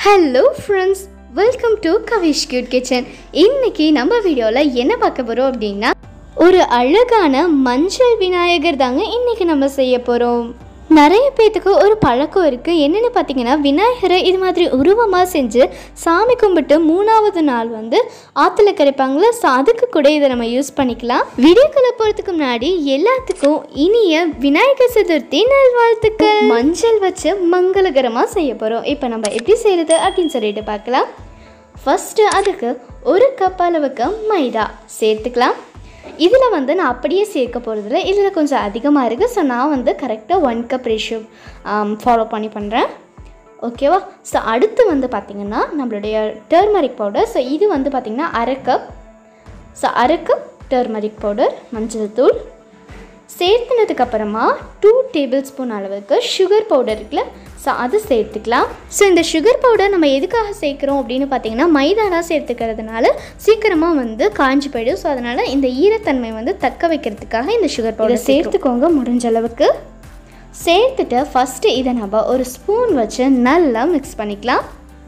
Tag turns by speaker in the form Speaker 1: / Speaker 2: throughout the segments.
Speaker 1: hello friends welcome to Kavish cute kitchen இன்னைக்கு நம்ம வீடியோவில் என்ன பார்க்க போகிறோம் அப்படின்னா ஒரு அழகான மஞ்சள் விநாயகர் தாங்க இன்னைக்கு நம்ம செய்ய போகிறோம் நிறைய பேத்துக்கு ஒரு பழக்கம் இருக்குது என்னென்னு பார்த்தீங்கன்னா விநாயகரை இது மாதிரி உருவமாக செஞ்சு சாமி கும்பிட்டு மூணாவது நாள் வந்து ஆற்றுல கரைப்பாங்களா ஸோ அதுக்கு கூட இதை நம்ம யூஸ் பண்ணிக்கலாம் வீடியோக்குள்ள போகிறதுக்கு முன்னாடி எல்லாத்துக்கும் இனிய விநாயகர் சதுர்த்தி நல்வாழ்த்துக்கள் மஞ்சள் வச்சு மங்களகரமாக செய்ய போகிறோம் இப்போ நம்ம எப்படி செய்கிறது அப்படின்னு சொல்லிட்டு பார்க்கலாம் ஃபஸ்ட்டு அதுக்கு ஒரு கப் அளவுக்கு மைதா சேர்த்துக்கலாம் இதில் வந்து நான் அப்படியே சேர்க்க போகிறதில்ல இதில் கொஞ்சம் அதிகமாக இருக்குது ஸோ நான் வந்து கரெக்டாக ஒன் கப் ரேஷியோ ஃபாலோ பண்ணி பண்ணுறேன் ஓகேவா ஸோ அடுத்து வந்து பார்த்திங்கன்னா நம்மளுடைய டர்மரிக் பவுடர் ஸோ இது வந்து பார்த்திங்கன்னா அரை கப் ஸோ அரை கப் டர்மரிக் பவுடர் மஞ்சள் தூள் சேர்த்துனதுக்கு அப்புறமா டூ டேபிள் ஸ்பூன் அளவுக்கு சுகர் பவுடர் இருக்குல்ல ஸோ அது சேர்த்துக்கலாம் ஸோ இந்த சுகர் பவுடர் நம்ம எதுக்காக சேர்க்குறோம் அப்படின்னு பார்த்தீங்கன்னா மைதாலாம் சேர்த்துக்கிறதுனால சீக்கிரமாக வந்து காஞ்சி போயிடும் ஸோ அதனால் இந்த ஈரத்தன்மை வந்து தக்க வைக்கிறதுக்காக இந்த சுகர் பவுடர் சேர்த்துக்கோங்க முடிஞ்ச அளவுக்கு சேர்த்துட்டு ஃபஸ்ட்டு இதை நம்ம ஒரு ஸ்பூன் வச்சு நல்லா மிக்ஸ் பண்ணிக்கலாம்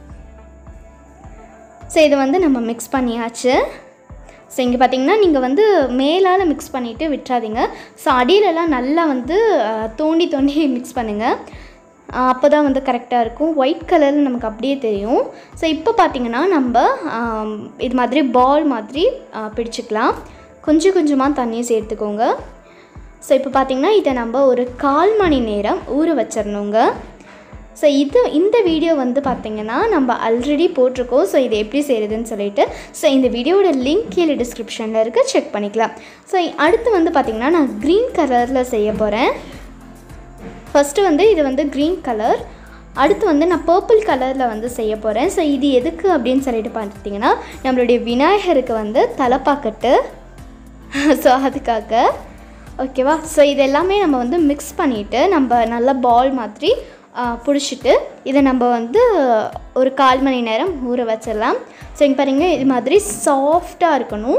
Speaker 1: ஸோ இதை வந்து நம்ம மிக்ஸ் பண்ணியாச்சு ஸோ இங்கே பார்த்தீங்கன்னா நீங்கள் வந்து மேலால் மிக்ஸ் பண்ணிவிட்டு விட்டுறாதீங்க ஸோ அடியிலலாம் நல்லா வந்து அஹ், தோண்டி தோண்டி மிக்ஸ் பண்ணுங்கள் அப்போ தான் வந்து கரெக்டாக இருக்கும் ஒயிட் கலரில் நமக்கு அப்படியே தெரியும் ஸோ இப்போ பார்த்தீங்கன்னா நம்ம ஆம், இது மாதிரி பால் மாதிரி ஆ, பிடிச்சிக்கலாம் கொஞ்சம் கொஞ்சமாக தண்ணி சேர்த்துக்கோங்க ஸோ இப்போ பார்த்தீங்கன்னா இதை நம்ம ஒரு கால் மணி நேரம் ஊற வச்சிடணுங்க ஸோ இது இந்த வீடியோ வந்து பார்த்தீங்கன்னா நம்ம ஆல்ரெடி போட்டிருக்கோம் ஸோ இது எப்படி செய்கிறதுன்னு சொல்லிட்டு ஸோ இந்த வீடியோவோட லிங்க் கீழே டிஸ்கிரிப்ஷனில் இருக்க செக் பண்ணிக்கலாம் ஸோ அடுத்து வந்து பார்த்திங்கன்னா நான் க்ரீன் கலரில் செய்ய போகிறேன் ஃபஸ்ட்டு வந்து இது வந்து க்ரீன் கலர் அடுத்து வந்து நான் பர்பிள் கலரில் வந்து செய்ய போகிறேன் ஸோ இது எதுக்கு அப்படின்னு சொல்லிட்டு பார்த்தீங்கன்னா நம்மளுடைய விநாயகருக்கு வந்து தலைப்பாக்கட்டு ஸோ அதுக்காக ஓகேவா ஸோ இது எல்லாமே நம்ம வந்து மிக்ஸ் பண்ணிவிட்டு நம்ம நல்லா பால் மாதிரி பிடிச்சிட்டு இதை நம்ம வந்து ஒரு கால் மணி நேரம் ஊற வச்சிடலாம் ஸோ இங்கே பாருங்கள் இது மாதிரி சாஃப்டாக இருக்கணும்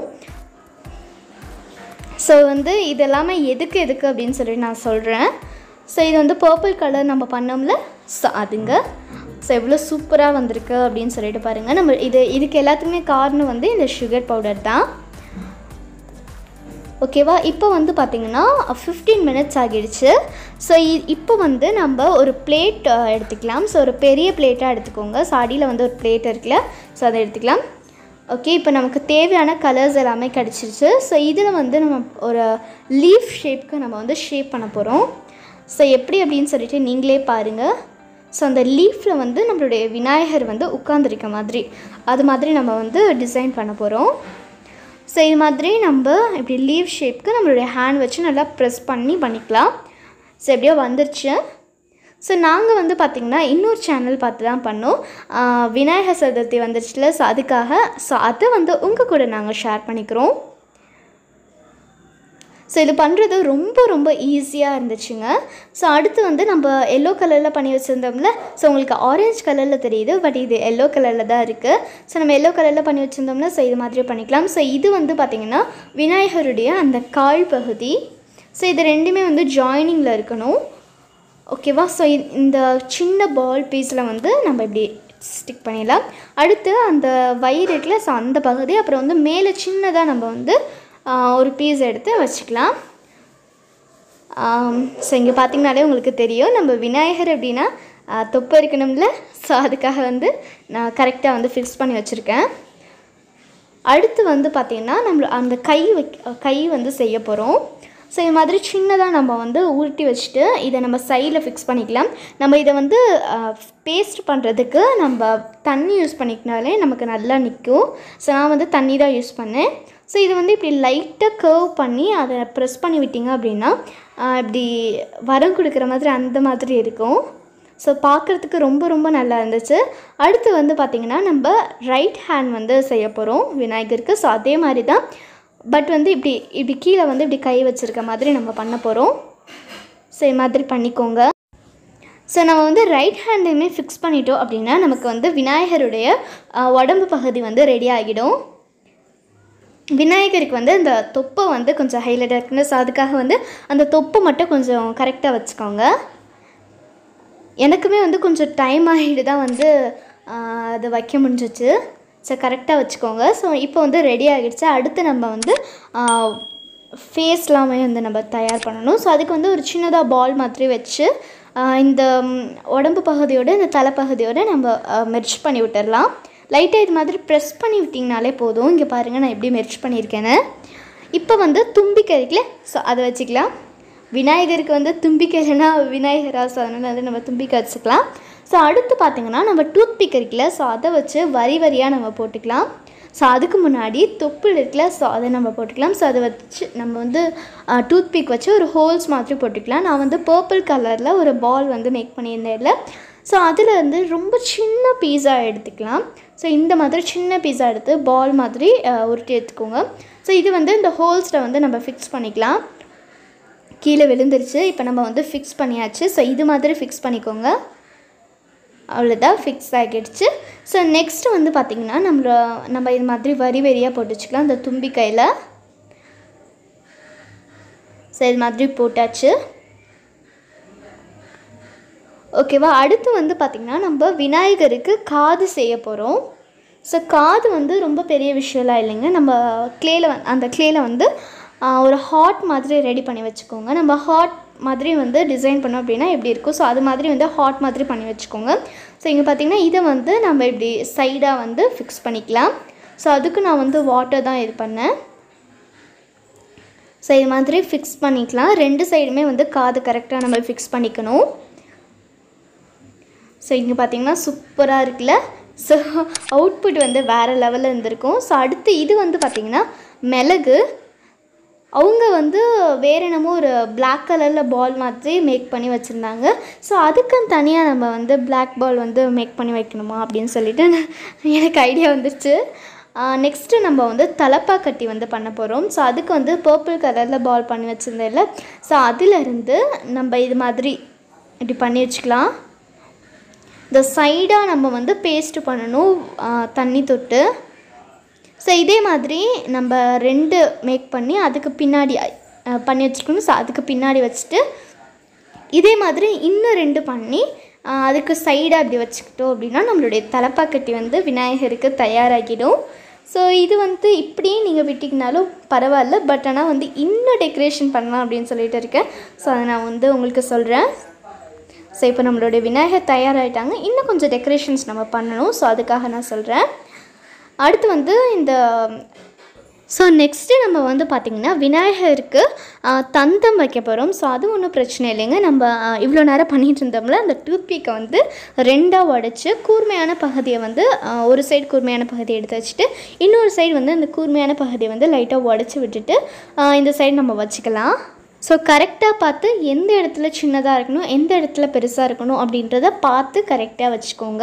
Speaker 1: ஸோ வந்து இது எல்லாமே எதுக்கு எதுக்கு அப்படின்னு சொல்லி நான் சொல்கிறேன் ஸோ இது வந்து பர்பிள் கலர் நம்ம பண்ணோம்ல ஸோ அதுங்க ஸோ எவ்வளோ சூப்பராக வந்திருக்கு அப்படின்னு சொல்லிட்டு பாருங்கள் நம்ம இது இதுக்கு எல்லாத்துக்குமே காரணம் வந்து இந்த சுகர் பவுடர் தான் ஓகேவா இப்போ வந்து பார்த்திங்கன்னா ஃபிஃப்டீன் மினிட்ஸ் ஆகிடுச்சு ஸோ இப்போ வந்து நம்ம ஒரு பிளேட் எடுத்துக்கலாம் ஸோ ஒரு பெரிய பிளேட்டாக எடுத்துக்கோங்க ஸோ அடியில் வந்து ஒரு பிளேட் இருக்குல்ல ஸோ அதை எடுத்துக்கலாம் ஓகே இப்போ நமக்கு தேவையான கலர்ஸ் எல்லாமே கிடச்சிருச்சு ஸோ இதில் வந்து நம்ம ஒரு லீஃப் ஷேப்க்கு நம்ம வந்து ஷேப் பண்ண போகிறோம் ஸோ எப்படி அப்படின்னு சொல்லிட்டு நீங்களே பாருங்கள் ஸோ அந்த லீஃப்பில் வந்து நம்மளுடைய விநாயகர் வந்து உட்காந்துருக்க மாதிரி அது மாதிரி நம்ம வந்து டிசைன் பண்ண போகிறோம் ஸோ இது மாதிரி நம்ம இப்படி லீவ் ஷேப்க்கு நம்மளுடைய ஹேண்ட் வச்சு நல்லா ப்ரெஸ் பண்ணி பண்ணிக்கலாம் ஸோ எப்படியோ வந்துருச்சு ஸோ நாங்கள் வந்து பார்த்திங்கன்னா இன்னொரு சேனல் பார்த்து தான் பண்ணோம் ஆஹ் விநாயகர் சதுர்த்தி வந்துருச்சுல ஸோ அதுக்காக ஸோ அதை வந்து உங்கள் கூட நாங்கள் ஷேர் பண்ணிக்கிறோம் ஸோ இது பண்ணுறது ரொம்ப ரொம்ப ஈஸியாக இருந்துச்சுங்க ஸோ அடுத்து வந்து நம்ம எல்லோ கலரில் பண்ணி வச்சுருந்தோம்ல ஸோ உங்களுக்கு ஆரஞ்சு கலரில் தெரியுது பட் இது எல்லோ கலரில் தான் இருக்குது ஸோ நம்ம எல்லோ கலரில் பண்ணி வச்சுருந்தோம்னா ஸோ இது மாதிரி பண்ணிக்கலாம் ஸோ இது வந்து பார்த்திங்கன்னா விநாயகருடைய அந்த கால் பகுதி ஸோ இது ரெண்டுமே வந்து ஜாயினிங்கில் இருக்கணும் ஓகேவா ஸோ இந்த சின்ன பால் பீஸில் வந்து நம்ம இப்படி ஸ்டிக் பண்ணிடலாம் அடுத்து அந்த வயிறு இருக்குல்ல ஸோ அந்த பகுதி அப்புறம் வந்து மேலே சின்னதாக நம்ம வந்து ஆ, ஒரு பீஸ் எடுத்து வச்சுக்கலாம் ஸோ இங்கே பார்த்தீங்கனாலே உங்களுக்கு தெரியும் நம்ம விநாயகர் அப்படின்னா ஆ, தொப்பை இருக்கணும்ல ஸோ அதுக்காக வந்து நான் கரெக்டாக வந்து ஃபிக்ஸ் பண்ணி வச்சுருக்கேன் அடுத்து வந்து பார்த்திங்கன்னா நம்ம அந்த கை வைக்க கை வந்து செய்ய போகிறோம் ஸோ இது மாதிரி சின்னதாக நம்ம வந்து உருட்டி வச்சுட்டு இதை நம்ம சைடில் ஃபிக்ஸ் பண்ணிக்கலாம் நம்ம இதை வந்து பேஸ்ட் பண்ணுறதுக்கு நம்ம தண்ணி யூஸ் பண்ணிக்கினாலே நமக்கு நல்லா நிற்கும் ஸோ நான் வந்து தண்ணி தான் யூஸ் பண்ணேன் ஸோ இது வந்து இப்படி லைட்டாக கர்வ் பண்ணி அதை ப்ரெஸ் பண்ணி விட்டீங்க அப்படின்னா ஆஹ் இப்படி வரம் கொடுக்குற மாதிரி அந்த மாதிரி இருக்கும் ஸோ பார்க்குறதுக்கு ரொம்ப ரொம்ப நல்லா இருந்துச்சு அடுத்து வந்து பார்த்திங்கன்னா நம்ம ரைட் ஹேண்ட் வந்து செய்ய போகிறோம் விநாயகருக்கு ஸோ அதே மாதிரி தான் பட் வந்து இப்படி இப்படி கீழே வந்து இப்படி கை வச்சுருக்க மாதிரி நம்ம பண்ண போகிறோம் ஸோ இது மாதிரி பண்ணிக்கோங்க ஸோ நம்ம வந்து ரைட் ஹேண்டையுமே ஃபிக்ஸ் பண்ணிட்டோம் அப்படின்னா நமக்கு வந்து விநாயகருடைய ஆஹ், உடம்பு பகுதி வந்து ரெடி ஆகிடும் விநாயகருக்கு வந்து அந்த தொப்பை வந்து கொஞ்சம் ஹைலைட்டாக இருக்குன்னு ஸோ அதுக்காக வந்து அந்த தொப்பை மட்டும் கொஞ்சம் கரெக்டாக வச்சுக்கோங்க எனக்குமே வந்து கொஞ்சம் டைம் ஆகிட்டு தான் வந்து ஆஹ் அது வைக்க முடிஞ்சிச்சு ஸோ கரெக்டாக வச்சுக்கோங்க ஸோ இப்போ வந்து ரெடி ஆகிடுச்சு அடுத்து நம்ம வந்து ஃபேஸ்லாமே வந்து நம்ம தயார் பண்ணணும் ஸோ அதுக்கு வந்து ஒரு சின்னதாக பால் மாதிரி வச்சு ஆஹ் இந்த ம், உடம்பு பகுதியோட இந்த தலைப்பகுதியோட நம்ம மெர்ச் பண்ணி விட்டுடலாம் லைட்டாக இது மாதிரி ப்ரெஸ் பண்ணி விட்டிங்கனாலே போதும் இங்கே பாருங்கள் நான் எப்படி மெர்ச் பண்ணியிருக்கேன்னு இப்போ வந்து தும்பிக்கை இருக்குல்ல ஸோ அதை வச்சுக்கலாம் விநாயகருக்கு வந்து தும்பிக்கை இல்லைன்னா விநாயகரா ஸோ அதனால் வந்து நம்ம தும்பிக்கை வச்சுக்கலாம் ஸோ அடுத்து பார்த்திங்கன்னா நம்ம டூத் பிக் இருக்குல்ல ஸோ அதை வச்சு வரி வரியாக நம்ம போட்டுக்கலாம் ஸோ அதுக்கு முன்னாடி தொப்புள் இருக்குல்ல ஸோ அதை நம்ம போட்டுக்கலாம் ஸோ அதை வச்சு நம்ம வந்து டூத் பிக் வச்சு ஒரு ஹோல்ஸ் மாதிரி போட்டுக்கலாம் நான் வந்து பர்பிள் கலரில் ஒரு பால் வந்து மேக் பண்ணியிருந்தேன்ல ஸோ அதில் வந்து ரொம்ப சின்ன பீஸா எடுத்துக்கலாம் ஸோ இந்த மாதிரி சின்ன பீஸா எடுத்து பால் மாதிரி அஹ், உருட்டி எடுத்துக்கோங்க ஸோ இது வந்து இந்த ஹோல்ஸில் வந்து நம்ம ஃபிக்ஸ் பண்ணிக்கலாம் கீழே விழுந்துருச்சு இப்போ நம்ம வந்து ஃபிக்ஸ் பண்ணியாச்சு ஸோ இது மாதிரி ஃபிக்ஸ் பண்ணிக்கோங்க அவ்வளோதான் ஃபிக்ஸ் ஆகிடுச்சு ஸோ நெக்ஸ்ட் வந்து பார்த்திங்கன்னா நம்மள நம்ம இது மாதிரி வரி வரியாக போட்டு வச்சுக்கலாம் இந்த தும்பி கையில் ஸோ இது மாதிரி போட்டாச்சு ஓகேவா அடுத்து வந்து பார்த்திங்கன்னா நம்ம விநாயகருக்கு காது செய்ய போகிறோம் ஸோ காது வந்து ரொம்ப பெரிய விஷயம்லாம் இல்லைங்க நம்ம க்ளேயில் வந் அந்த க்ளேயில் வந்து ஆ, ஒரு ஹார்ட் மாதிரி ரெடி பண்ணி வச்சுக்கோங்க நம்ம ஹார்ட் மாதிரி வந்து டிசைன் பண்ணோம் அப்படின்னா எப்படி இருக்கும் ஸோ அது மாதிரி வந்து ஹார்ட் மாதிரி பண்ணி வச்சுக்கோங்க ஸோ இங்கே பார்த்திங்கன்னா இதை வந்து நம்ம இப்படி சைடாக வந்து ஃபிக்ஸ் பண்ணிக்கலாம் ஸோ அதுக்கு நான் வந்து வாட்டர் தான் இது பண்ணேன் ஸோ இது மாதிரி ஃபிக்ஸ் பண்ணிக்கலாம் ரெண்டு சைடுமே வந்து காது கரெக்டாக நம்ம ஃபிக்ஸ் பண்ணிக்கணும் ஸோ இங்கே பார்த்தீங்கன்னா சூப்பராக இருக்குல்ல ஸோ அவுட்புட் வந்து வேறு லெவலில் இருந்திருக்கும் ஸோ அடுத்து இது வந்து பார்த்திங்கன்னா மிளகு அவங்க வந்து வேறு என்னமோ ஒரு Black கலரில் பால் மாதிரி மேக் பண்ணி வச்சுருந்தாங்க ஸோ அதுக்குன்னு தனியாக நம்ம வந்து Black பால் வந்து மேக் பண்ணி வைக்கணுமா அப்படின்னு சொல்லிட்டு நான் எனக்கு ஐடியா வந்துருச்சு நெக்ஸ்ட்டு நம்ம வந்து தலப்பா கட்டி வந்து பண்ண போகிறோம் ஸோ அதுக்கு வந்து பர்பிள் கலரில் பால் பண்ணி வச்சுருந்தேன்ல ஸோ அதிலிருந்து நம்ம இது மாதிரி இப்படி பண்ணி வச்சுக்கலாம் இந்த சைடாக நம்ம வந்து பேஸ்ட் பண்ணணும் ஆ, தண்ணி தொட்டு ஸோ இதே மாதிரி நம்ம ரெண்டு மேக் பண்ணி அதுக்கு பின்னாடி அ, பண்ணி வச்சுருக்கணும் ஸோ அதுக்கு பின்னாடி வச்சுட்டு இதே மாதிரி இன்னும் ரெண்டு பண்ணி ஆ, அதுக்கு சைடாக அப்படி வச்சுக்கிட்டோம் அப்படின்னா நம்மளுடைய தலப்பாக்கட்டி வந்து விநாயகருக்கு தயாராகிடும் ஸோ இது வந்து இப்படியே நீங்கள் விட்டிங்கனாலும் பரவாயில்ல பட் ஆனால் வந்து இன்னும் டெக்கரேஷன் பண்ணலாம் அப்படின்னு சொல்லிட்டு இருக்கேன் ஸோ அதை நான் வந்து உங்களுக்கு சொல்கிறேன் ஸோ இப்போ நம்மளுடைய விநாயகர் தயாராகிட்டாங்க இன்னும் கொஞ்சம் டெக்கரேஷன்ஸ் நம்ம பண்ணணும் ஸோ அதுக்காக நான் சொல்கிறேன் அடுத்து வந்து இந்த ஸோ நெக்ஸ்ட்டு நம்ம வந்து பார்த்திங்கன்னா விநாயகருக்கு ஆ, தந்தம் வைக்க போகிறோம் ஸோ அது ஒன்றும் பிரச்சனை இல்லைங்க நம்ம ஆ, இவ்வளோ நேரம் பண்ணிட்டு இருந்தோம்ல அந்த டூத்பிக்கை வந்து ரெண்டாக உடச்சி கூர்மையான பகுதியை வந்து ஆ, ஒரு சைடு கூர்மையான பகுதியை எடுத்து வச்சுட்டு இன்னொரு சைடு வந்து அந்த கூர்மையான பகுதியை வந்து லைட்டாக உடச்சி விட்டுட்டு ஆ, இந்த சைடு நம்ம வச்சுக்கலாம் ஸோ கரெக்டாக பார்த்து எந்த இடத்துல சின்னதாக இருக்கணும் எந்த இடத்துல பெருசாக இருக்கணும் அப்படின்றத பார்த்து கரெக்டாக வச்சுக்கோங்க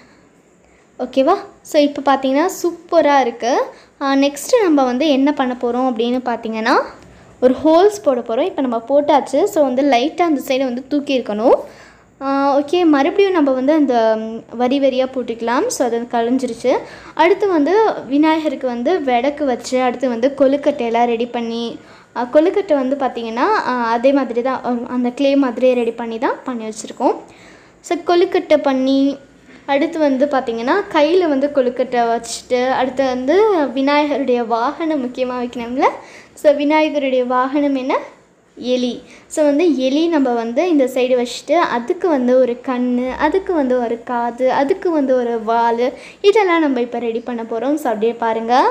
Speaker 1: ஓகேவா ஸோ இப்போ பார்த்தீங்கன்னா சூப்பராக இருக்குது நெக்ஸ்ட்டு நம்ம வந்து என்ன பண்ண போகிறோம் அப்படின்னு பார்த்தீங்கன்னா ஒரு ஹோல்ஸ் போட போகிறோம் இப்போ நம்ம போட்டாச்சு ஸோ வந்து லைட்டாக அந்த சைடை வந்து தூக்கி இருக்கணும் ஓகே மறுபடியும் நம்ம வந்து அந்த ம், வரி வரியாக போட்டுக்கலாம் ஸோ அது கழிஞ்சிருச்சு அடுத்து வந்து விநாயகருக்கு வந்து விளக்கு வச்சு அடுத்து வந்து கொழுக்கட்டையெல்லாம் ரெடி பண்ணி அஹ், கொழுக்கட்டை வந்து பார்த்திங்கன்னா அஹ், அதே மாதிரி தான் அஹ், அந்த க்ளே மாதிரியே ரெடி பண்ணி தான் பண்ணி வச்சுருக்கோம் ஸோ கொழுக்கட்டை பண்ணி அடுத்து வந்து பார்த்திங்கன்னா கையில் வந்து கொழுக்கட்டை வச்சுட்டு அடுத்து வந்து விநாயகருடைய வாகனம் முக்கியமாக வைக்கணும்ல ஸோ விநாயகருடைய வாகனம் என்ன எலி ஸோ வந்து எலி நம்ம வந்து இந்த சைடு வச்சுட்டு அதுக்கு வந்து ஒரு கண் அதுக்கு வந்து ஒரு காது அதுக்கு வந்து ஒரு வால் இதெல்லாம் நம்ம இப்போ ரெடி பண்ண போகிறோம் ஸோ அப்படியே பாருங்கள்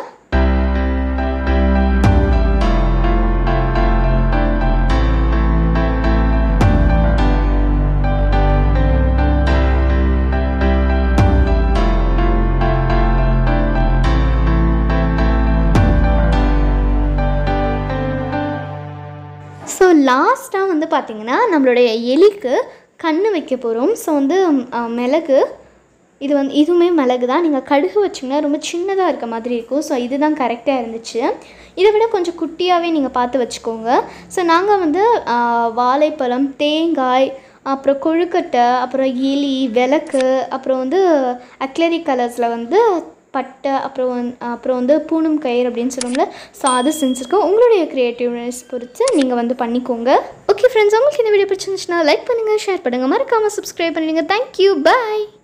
Speaker 1: ஸோ லாஸ்ட்டாக வந்து பார்த்திங்கன்னா நம்மளுடைய எலிக்கு கண் வைக்க போகிறோம் ஸோ வந்து ம், அ, மிளகு இது வந்து இதுவுமே மிளகு தான் நீங்கள் கடுகு வச்சிங்கன்னா ரொம்ப சின்னதாக இருக்க மாதிரி இருக்கும் ஸோ இதுதான் கரெக்டாக இருந்துச்சு இதை விட கொஞ்சம் குட்டியாகவே நீங்கள் பார்த்து வச்சுக்கோங்க ஸோ நாங்கள் வந்து ஆ, வாழைப்பழம் தேங்காய் அப்புறம் கொழுக்கட்டை அப்புறம் எலி விளக்கு அப்புறம் வந்து அக்லரி கலர்ஸில் வந்து பட்டை அப்புறம் வந்து அப்புறம் வந்து பூணும் கயிறு அப்படின்னு சொல்லுவோம்ல ஸோ அது செஞ்சுருக்கோம் உங்களுடைய க்ரியேட்டிவ்னஸ் பொறுத்து நீங்கள் வந்து பண்ணிக்கோங்க ஓகே ஃப்ரெண்ட்ஸ் உங்களுக்கு இந்த வீடியோ பிடிச்சிருந்துச்சுன்னா லைக் பண்ணுங்கள் ஷேர் பண்ணுங்கள் மறக்காமல் சப்ஸ்கிரைப் பண்ணிடுங்க தேங்க்யூ பாய்